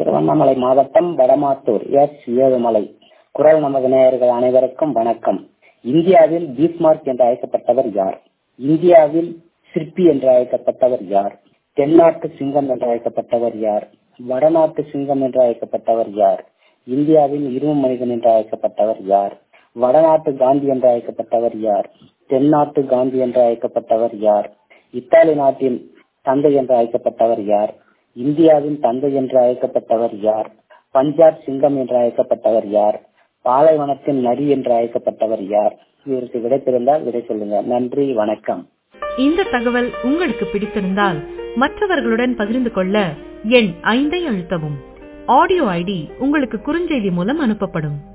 திருவண்ணாமலை மாவட்டம் வடமாத்தூர் எஸ் ஏழுமலை குரல் நமது நேயர்கள் அனைவருக்கும் வணக்கம் இந்தியாவில் பீஸ்மார்க் என்று அழைக்கப்பட்டவர் யார் இந்தியாவில் சிற்பி என்று அழைக்கப்பட்டவர் யார் தென்னாட்டு சிங்கம் என்று அழைக்கப்பட்டவர் யார் வடநாட்டு சிங்கம் என்று அழைக்கப்பட்டவர் யார் இந்தியாவின் இரும்பு மனிதன் என்று அழைக்கப்பட்டவர் யார் வடநாட்டு காந்தி என்று அழைக்கப்பட்டவர் யார் தென்னாட்டு காந்தி என்று அழைக்கப்பட்டவர் யார் இத்தாலி நாட்டின் தந்தை என்று அழைக்கப்பட்டவர் யார் இந்தியாவின் தந்தை என்று அழைக்கப்பட்டவர் யார் பஞ்சாப் சிங்கம் என்று அழைக்கப்பட்டவர் யார் பாலைவனத்தின் நரி என்று அழைக்கப்பட்டவர் யார் இதற்கு விடை தெரிந்தால் விடை சொல்லுங்க நன்றி வணக்கம் இந்த தகவல் உங்களுக்கு பிடித்திருந்தால் மற்றவர்களுடன் பகிர்ந்து கொள்ள எண் ஐந்தை அழுத்தவும் ஆடியோ ஐடி உங்களுக்கு குறுஞ்செய்தி மூலம் அனுப்பப்படும்